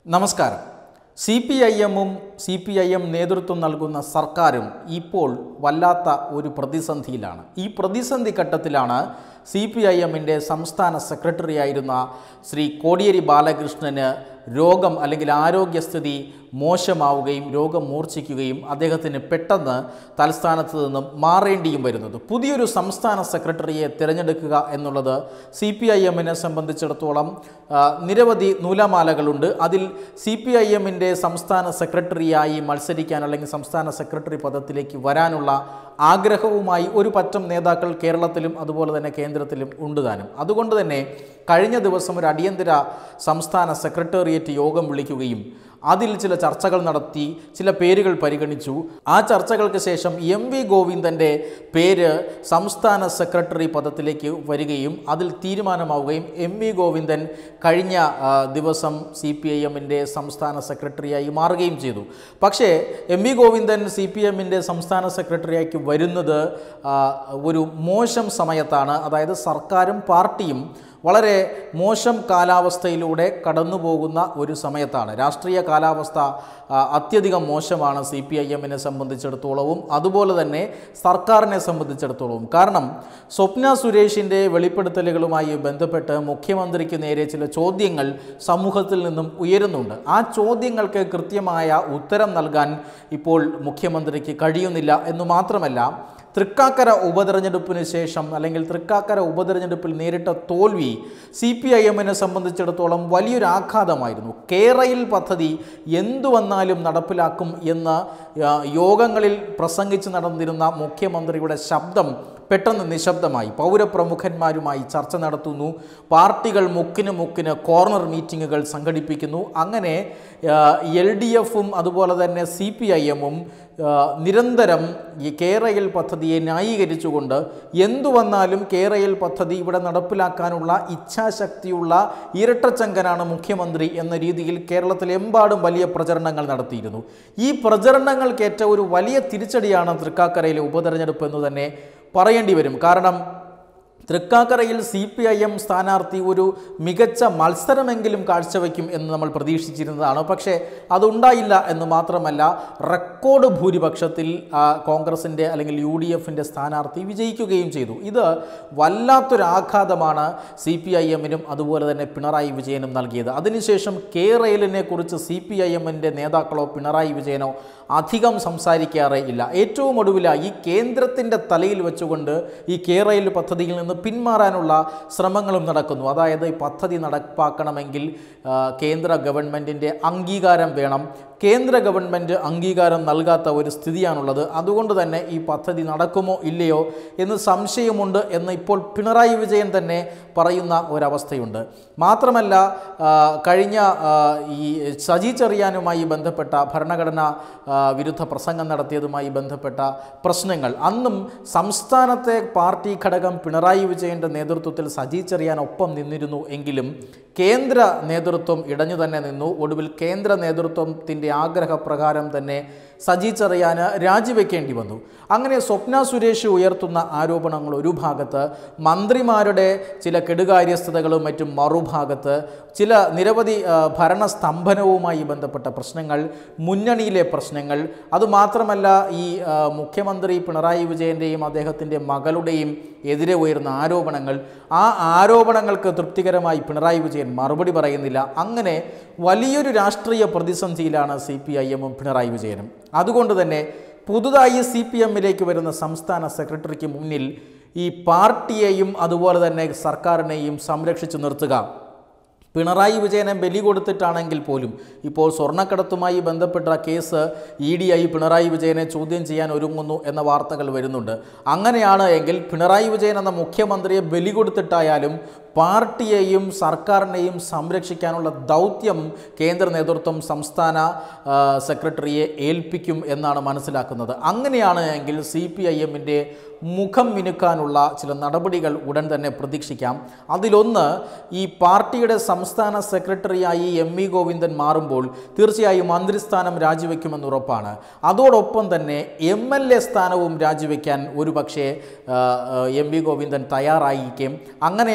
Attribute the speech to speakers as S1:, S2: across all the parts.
S1: നമസ്കാരം C P I എമ്മും C P I M നേതൃത്വം നൽകുന്ന സർക്കാരും ഇപ്പോൾ വല്ലാത്ത ഒരു പ്രതിസന്ധിയിലാണ് ഈ പ്രതിസന്ധി ഘട്ടത്തിലാണ് സി പി ഐ എമ്മിൻ്റെ സംസ്ഥാന സെക്രട്ടറി ആയിരുന്ന ശ്രീ കോടിയേരി ബാലകൃഷ്ണന് രോഗം അല്ലെങ്കിൽ ആരോഗ്യസ്ഥിതി മോശമാവുകയും രോഗം മൂർച്ഛിക്കുകയും അദ്ദേഹത്തിന് പെട്ടെന്ന് തലസ്ഥാനത്ത് നിന്നും മാറേണ്ടിയും വരുന്നത് പുതിയൊരു സംസ്ഥാന സെക്രട്ടറിയെ തിരഞ്ഞെടുക്കുക എന്നുള്ളത് സി പി ഐ എമ്മിനെ സംബന്ധിച്ചിടത്തോളം ആ, നിരവധി നൂലാമാലകളുണ്ട് അതിൽ സി പി ഐ എമ്മിൻ്റെ സംസ്ഥാന സെക്രട്ടറിയായി മത്സരിക്കാൻ അല്ലെങ്കിൽ സംസ്ഥാന സെക്രട്ടറി പദത്തിലേക്ക് വരാനുള്ള ആഗ്രഹവുമായി ഒരു പറ്റം നേതാക്കൾ കേരളത്തിലും അതുപോലെ തന്നെ കേന്ദ്രത്തിലും ഉണ്ട് താനും അതുകൊണ്ട് തന്നെ കഴിഞ്ഞ ദിവസം ഒരു അടിയന്തര സംസ്ഥാന സെക്രട്ടേറിയറ്റ് യോഗം വിളിക്കുകയും അതിൽ ചില ചർച്ചകൾ നടത്തി ചില പേരുകൾ പരിഗണിച്ചു ആ ചർച്ചകൾക്ക് ശേഷം എം വി ഗോവിന്ദൻ്റെ പേര് സംസ്ഥാന സെക്രട്ടറി പദത്തിലേക്ക് വരികയും അതിൽ തീരുമാനമാവുകയും എം വി ഗോവിന്ദൻ കഴിഞ്ഞ ആ, ദിവസം സി പി ഐ എമ്മിൻ്റെ സംസ്ഥാന സെക്രട്ടറിയായി മാറുകയും ചെയ്തു പക്ഷേ M V Govindan C P എമ്മിൻ്റെ സംസ്ഥാന സെക്രട്ടറിയാക്കി വരുന്നത് ആ, ഒരു മോശം സമയത്താണ് അതായത് സർക്കാരും പാർട്ടിയും വളരെ മോശം കാലാവസ്ഥയിലൂടെ കടന്നു പോകുന്ന ഒരു സമയത്താണ് രാഷ്ട്രീയ കാലാവസ്ഥ ആ, അത്യധികം മോശമാണ് സി പി ഐ എമ്മിനെ സംബന്ധിച്ചിടത്തോളവും അതുപോലെ തന്നെ സർക്കാരിനെ സംബന്ധിച്ചിടത്തോളവും കാരണം സ്വപ്ന സുരേഷിൻ്റെ വെളിപ്പെടുത്തലുകളുമായി ബന്ധപ്പെട്ട് മുഖ്യമന്ത്രിക്ക് നേരെ ചില ചോദ്യങ്ങൾ സമൂഹത്തിൽ നിന്നും ഉയരുന്നുണ്ട് ആ ചോദ്യങ്ങൾക്ക് കൃത്യമായ ഉത്തരം നൽകാൻ ഇപ്പോൾ മുഖ്യമന്ത്രിക്ക് കഴിയുന്നില്ല എന്നു മാത്രമല്ല തൃക്കാക്കര ഉപതെരഞ്ഞെടുപ്പിന് ശേഷം അല്ലെങ്കിൽ തൃക്കാക്കര ഉപതെരഞ്ഞെടുപ്പിൽ നേരിട്ട തോൽവി സി പി ഐ എമ്മിനെ സംബന്ധിച്ചിടത്തോളം വലിയൊരു ആഘാതമായിരുന്നു കേരയിൽ പദ്ധതി എന്തു വന്നാലും നടപ്പിലാക്കും എന്ന് ആ, യോഗങ്ങളിൽ പ്രസംഗിച്ച് നടന്നിരുന്ന മുഖ്യമന്ത്രിയുടെ ശബ്ദം പെട്ടെന്ന് നിശബ്ദമായി പൗരപ്രമുഖന്മാരുമായി ചർച്ച നടത്തുന്നു പാർട്ടികൾ മുക്കിന് മുക്കിന് കോർണർ മീറ്റിങ്ങുകൾ സംഘടിപ്പിക്കുന്നു അങ്ങനെ എൽ ഡി എഫും അതുപോലെ തന്നെ സി പി ഐ എമ്മും നിരന്തരം ഈ കേരയിൽ പദ്ധതിയെ ന്യായീകരിച്ചുകൊണ്ട് എന്തു വന്നാലും കേരയിൽ പദ്ധതി ഇവിടെ നടപ്പിലാക്കാനുള്ള ഇച്ഛാശക്തിയുള്ള ഇരട്ടച്ചങ്കനാണ് മുഖ്യമന്ത്രി എന്ന രീതിയിൽ കേരളത്തിലെമ്പാടും വലിയ പ്രചരണങ്ങൾ നടത്തിയിരുന്നു ഈ പ്രചരണങ്ങൾക്കേറ്റ ഒരു വലിയ തിരിച്ചടിയാണ് തൃക്കാക്കരയിലെ ഉപതെരഞ്ഞെടുപ്പ് എന്ന് തന്നെ പറയേണ്ടി വരും കാരണം തൃക്കാക്കരയിൽ സി പി ഐ എം സ്ഥാനാർത്ഥി ഒരു മികച്ച മത്സരമെങ്കിലും കാഴ്ചവെക്കും എന്ന് നമ്മൾ പ്രതീക്ഷിച്ചിരുന്നതാണ് പക്ഷേ അതുണ്ടായില്ല എന്ന് മാത്രമല്ല റെക്കോർഡ് ഭൂരിപക്ഷത്തിൽ ആ, കോൺഗ്രസിൻ്റെ അല്ലെങ്കിൽ യു ഡി എഫിൻ്റെ സ്ഥാനാർത്ഥി വിജയിക്കുകയും ചെയ്തു ഇത് വല്ലാത്തൊരു ആഘാതമാണ് സി പി ഐ എമ്മിനും അതുപോലെ തന്നെ പിണറായി വിജയനും നൽകിയത് അതിനുശേഷം കേരളിനെ കുറിച്ച് സി പി ഐ എമ്മിൻ്റെ നേതാക്കളോ പിണറായി വിജയനോ അധികം സംസാരിക്കാറേ ഇല്ല ഏറ്റവും ഒടുവിലായി ഈ കേന്ദ്രത്തിൻ്റെ തലയിൽ വെച്ചുകൊണ്ട് ഈ കേരയിൽ പദ്ധതിയിൽ നിന്ന് പിന്മാറാനുള്ള ശ്രമങ്ങളും നടക്കുന്നു അതായത് ഈ പദ്ധതി നടപ്പാക്കണമെങ്കിൽ ആ, കേന്ദ്ര ഗവൺമെൻറ്റിൻ്റെ അംഗീകാരം വേണം കേന്ദ്ര ഗവൺമെൻറ് അംഗീകാരം നൽകാത്ത ഒരു സ്ഥിതിയാണുള്ളത് അതുകൊണ്ട് തന്നെ ഈ പദ്ധതി നടക്കുമോ ഇല്ലയോ എന്ന് സംശയമുണ്ട് എന്ന് ഇപ്പോൾ പിണറായി വിജയൻ തന്നെ പറയുന്ന ഒരവസ്ഥയുണ്ട് മാത്രമല്ല ആ, കഴിഞ്ഞ ആ, ഈ സജി ചെറിയാനുമായി ബന്ധപ്പെട്ട ഭരണഘടന ആ, വിരുദ്ധ പ്രസംഗം നടത്തിയതുമായി ബന്ധപ്പെട്ട പ്രശ്നങ്ങൾ അന്നും സംസ്ഥാനത്തെ പാർട്ടി ഘടകം പിണറായി വിജയൻ്റെ നേതൃത്വത്തിൽ സജി ചെറിയാൻ ഒപ്പം നിന്നിരുന്നു എങ്കിലും കേന്ദ്ര നേതൃത്വം ഇടഞ്ഞു തന്നെ നിന്നു ഒടുവിൽ കേന്ദ്ര നേതൃത്വത്തിൻ്റെ ആഗ്രഹപ്രകാരം തന്നെ സജി ചെറിയാന് രാജിവെക്കേണ്ടി വന്നു അങ്ങനെ സ്വപ്ന സുരേഷ് ഉയർത്തുന്ന ആരോപണങ്ങൾ ഒരു ഭാഗത്ത് മന്ത്രിമാരുടെ ചില കെടുകാര്യസ്ഥതകളും മറ്റും മറുഭാഗത്ത് ചില നിരവധി ആ, ഭരണസ്തംഭനവുമായി ബന്ധപ്പെട്ട പ്രശ്നങ്ങൾ മുന്നണിയിലെ പ്രശ്നങ്ങൾ അതുമാത്രമല്ല ഈ ആ, മുഖ്യമന്ത്രി പിണറായി വിജയൻ്റെയും അദ്ദേഹത്തിൻ്റെ മകളുടെയും എതിരെ ഉയർന്ന ആരോപണങ്ങൾ ആ ആരോപണങ്ങൾക്ക് തൃപ്തികരമായി പിണറായി വിജയൻ മറുപടി പറയുന്നില്ല അങ്ങനെ വലിയൊരു രാഷ്ട്രീയ പ്രതിസന്ധിയിലാണ് സി പി ഐ എമ്മും പിണറായി വിജയനും അതുകൊണ്ട് തന്നെ പുതുതായി സി പി എമ്മിലേക്ക് വരുന്ന സംസ്ഥാന സെക്രട്ടറിക്ക് മുന്നിൽ ഈ പാർട്ടിയെയും അതുപോലെ തന്നെ സർക്കാരിനെയും സംരക്ഷിച്ചു നിർത്തുക പിണറായി വിജയനെ ബലി കൊടുത്തിട്ടാണെങ്കിൽ പോലും ഇപ്പോൾ സ്വർണ്ണക്കടത്തുമായി ബന്ധപ്പെട്ട കേസ് ഇ ഡി ഐ പിണറായി വിജയനെ ചോദ്യം ചെയ്യാൻ ഒരുങ്ങുന്നു എന്ന വാർത്തകൾ വരുന്നുണ്ട് അങ്ങനെയാണ് എങ്കിൽ പിണറായി വിജയൻ എന്ന മുഖ്യമന്ത്രിയെ ബലി കൊടുത്തിട്ടായാലും പാർട്ടിയെയും സർക്കാരിനെയും സംരക്ഷിക്കാനുള്ള ദൗത്യം കേന്ദ്ര നേതൃത്വം സംസ്ഥാന ആ, സെക്രട്ടറിയെ ഏൽപ്പിക്കും എന്നാണ് മനസ്സിലാക്കുന്നത് അങ്ങനെയാണ് എങ്കിൽ സി പി ഐ എമ്മിൻ്റെ മുഖം മിനുക്കാനുള്ള ചില നടപടികൾ ഉടൻ തന്നെ പ്രതീക്ഷിക്കാം അതിലൊന്ന് ഈ പാർട്ടിയുടെ സംസ്ഥാന സെക്രട്ടറിയായി എം വി ഗോവിന്ദൻ മാറുമ്പോൾ തീർച്ചയായും മന്ത്രിസ്ഥാനം രാജിവെക്കുമെന്ന് ഉറപ്പാണ് അതോടൊപ്പം തന്നെ എം എൽ എ സ്ഥാനവും രാജിവെക്കാൻ ഒരു പക്ഷേ എം വി ഗോവിന്ദൻ തയ്യാറായിരിക്കും അങ്ങനെയാണ് എങ്കിൽ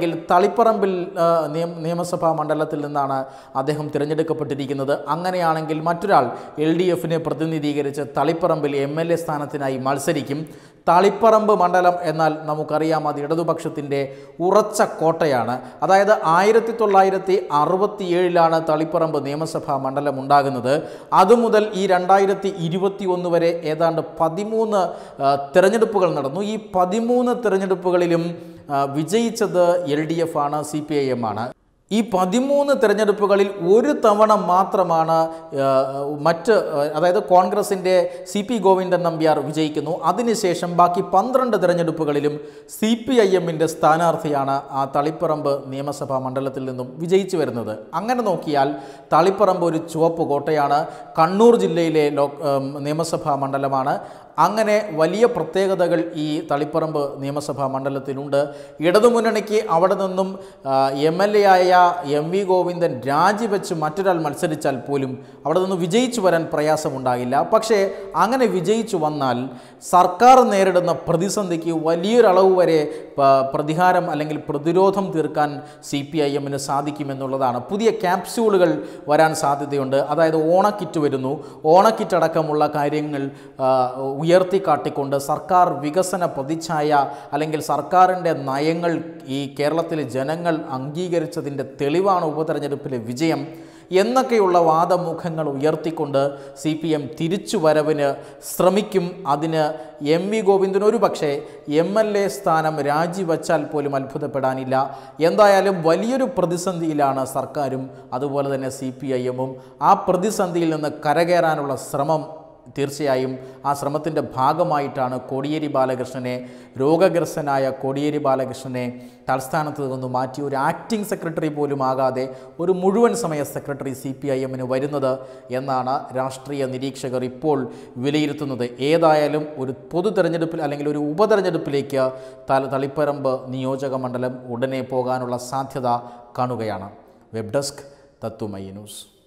S1: അങ്ങനെയാണെങ്കിൽ തളിപ്പറമ്പിൽ ആ, നിയം- നിയമസഭാ മണ്ഡലത്തിൽ നിന്നാണ് അദ്ദേഹം തിരഞ്ഞെടുക്കപ്പെട്ടിരിക്കുന്നത് അങ്ങനെയാണെങ്കിൽ മറ്റൊരാൾ എൽ ഡി എഫിനെ പ്രതിനിധീകരിച്ച് തളിപ്പറമ്പിൽ എം എൽ എ സ്ഥാനത്തിനായി മത്സരിക്കും തളിപ്പറമ്പ് മണ്ഡലം എന്നാൽ നമുക്കറിയാം അത് ഇടതുപക്ഷത്തിൻ്റെ ഉറച്ച കോട്ടയാണ് അതായത് ആയിരത്തി തൊള്ളായിരത്തി അറുപത്തിയേഴിലാണ് തളിപ്പറമ്പ് നിയമസഭാ മണ്ഡലം ഉണ്ടാകുന്നത് അതുമുതൽ ഈ രണ്ടായിരത്തി ഇരുപത്തി ഒന്ന് വരെ ഏതാണ്ട് പതിമൂന്ന് ആ, തിരഞ്ഞെടുപ്പുകൾ നടന്നു ഈ പതിമൂന്ന് തിരഞ്ഞെടുപ്പുകളിലും ആ, വിജയിച്ചത് എൽ ഡി എഫ് ആണ് സി പി ഐ എം ആണ് ഈ പതിമൂന്ന് തിരഞ്ഞെടുപ്പുകളിൽ ഒരു തവണ മാത്രമാണ് ആ, മറ്റ് ആ, അതായത് കോൺഗ്രസിൻ്റെ സി പി ഗോവിന്ദൻ നമ്പ്യാർ വിജയിക്കുന്നു അതിനുശേഷം ബാക്കി പന്ത്രണ്ട് തിരഞ്ഞെടുപ്പുകളിലും സി പി ഐ എമ്മിൻ്റെ സ്ഥാനാർത്ഥിയാണ് ആ തളിപ്പറമ്പ് നിയമസഭാ മണ്ഡലത്തിൽ നിന്നും വിജയിച്ചു വരുന്നത് അങ്ങനെ നോക്കിയാൽ തളിപ്പറമ്പ് ഒരു ചുവപ്പ് കോട്ടയാണ് കണ്ണൂർ ജില്ലയിലെ ലോ ഉം, നിയമസഭാ മണ്ഡലമാണ് അങ്ങനെ വലിയ പ്രത്യേകതകൾ ഈ തളിപ്പറമ്പ് നിയമസഭാ മണ്ഡലത്തിലുണ്ട് ഇടതുമുന്നണിക്ക് അവിടെ നിന്നും എം എൽ എ ആയ എം വി ഗോവിന്ദൻ രാജിവെച്ച് മറ്റൊരാൾ മത്സരിച്ചാൽ പോലും അവിടെ നിന്ന് വിജയിച്ചു വരാൻ പ്രയാസമുണ്ടാകില്ല പക്ഷേ അങ്ങനെ വിജയിച്ചു വന്നാൽ സർക്കാർ നേരിടുന്ന പ്രതിസന്ധിക്ക് വലിയൊരളവ് വരെ പ- പ്രതികാരം അല്ലെങ്കിൽ പ്രതിരോധം തീർക്കാൻ സി പി ഐ എമ്മിന് സാധിക്കുമെന്നുള്ളതാണ് പുതിയ ക്യാപ്സ്യൂളുകൾ വരാൻ സാധ്യതയുണ്ട് അതായത് ഓണക്കിറ്റ് വരുന്നു ഓണക്കിറ്റ് അടക്കമുള്ള കാര്യങ്ങൾ ആ, ഉയർത്തിക്കാട്ടിക്കൊണ്ട് സർക്കാർ വികസന പ്രതിച്ഛായ അല്ലെങ്കിൽ സർക്കാരിൻ്റെ നയങ്ങൾ ഈ കേരളത്തിലെ ജനങ്ങൾ അംഗീകരിച്ചതിൻ്റെ തെളിവാണ് ഉപതെരഞ്ഞെടുപ്പിലെ വിജയം എന്നൊക്കെയുള്ള വാദമുഖങ്ങൾ ഉയർത്തിക്കൊണ്ട് സി പി എം തിരിച്ചുവരവിന് ശ്രമിക്കും അതിന് എം വി ഗോവിന്ദൻ ഒരു പക്ഷേ എം എൽ എ സ്ഥാനം രാജിവച്ചാൽ പോലും അത്ഭുതപ്പെടാനില്ല എന്തായാലും വലിയൊരു പ്രതിസന്ധിയിലാണ് സർക്കാരും അതുപോലെ തന്നെ സി പി ഐ എമ്മും ആ പ്രതിസന്ധിയിൽ നിന്ന് കരകയറാനുള്ള ശ്രമം തീർച്ചയായും ആ ശ്രമത്തിൻ്റെ ഭാഗമായിട്ടാണ് കോടിയേരി ബാലകൃഷ്ണനെ രോഗഗ്രസ്തനായ കോടിയേരി ബാലകൃഷ്ണനെ തൽസ്ഥാനത്ത് നിന്ന് മാറ്റി ഒരു ആക്ടിംഗ് സെക്രട്ടറി പോലും ആകാതെ ഒരു മുഴുവൻ സമയ സെക്രട്ടറി സി പി ഐ എമ്മിന് വരുന്നത് എന്നാണ് രാഷ്ട്രീയ നിരീക്ഷകർ ഇപ്പോൾ വിലയിരുത്തുന്നത് ഏതായാലും ഒരു പൊതു തെരഞ്ഞെടുപ്പിൽ അല്ലെങ്കിൽ ഒരു ഉപതെരഞ്ഞെടുപ്പിലേക്ക് തല തളിപ്പറമ്പ് നിയോജക മണ്ഡലം ഉടനെ പോകാനുള്ള സാധ്യത കാണുകയാണ് വെബ് ഡെസ്ക് തത്തുമൈ ന്യൂസ്